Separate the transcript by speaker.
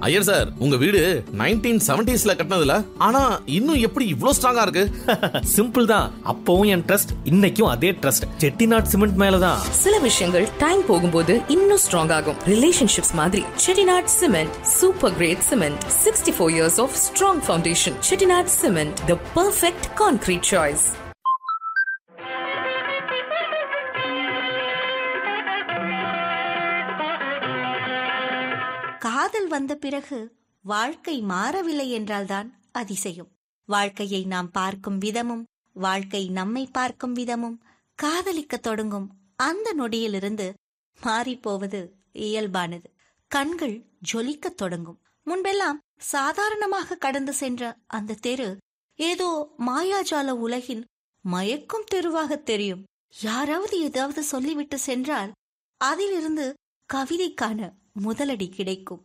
Speaker 1: Iyer sir உங்க வீடு nineteen செவன்டிஸ்ல கட்டினதுல ஆனா இன்னும் எப்படி இவ்ளோ ஸ்ட்ராங்கா இருக்கு
Speaker 2: சிம்பிள் தான் அப்பவும் என் ட்ரஸ்ட் இன்னைக்கும் அதே ட்ரஸ்ட் செட்டிநாட் சிமெண்ட் மேலதான்
Speaker 3: சில விஷயங்கள் டைம் போகும்போது இன்னும் ஸ்ட்ராங் ஆகும் ரிலேஷன்ஷிப்ஸ் மாதிரி Chettinad cement super great cement sixty four years of strong foundation Chettinad cement the perfect concrete choice
Speaker 4: காதல் வந்த பிறகு வாழ்க்கை மாறவில்லை என்றால்தான் அதிசயம் வாழ்க்கையை நாம் பார்க்கும் விதமும் வாழ்க்கை நம்மை பார்க்கும் விதமும் காதலிக்கத் தொடங்கும் அந்த நொடியிலிருந்து மாறிப்போவது இயல்பானது கண்கள் ஜொலிக்கத் தொடங்கும் முன்பெல்லாம் சாதாரணமாக கடந்து சென்ற அந்த தெரு ஏதோ மாயாஜால உலகின் மயக்கும் தெருவாக தெரியும் யாராவது ஏதாவது சொல்லிவிட்டு சென்றால் அதிலிருந்து கவிதைக்கான முதலடி கிடைக்கும்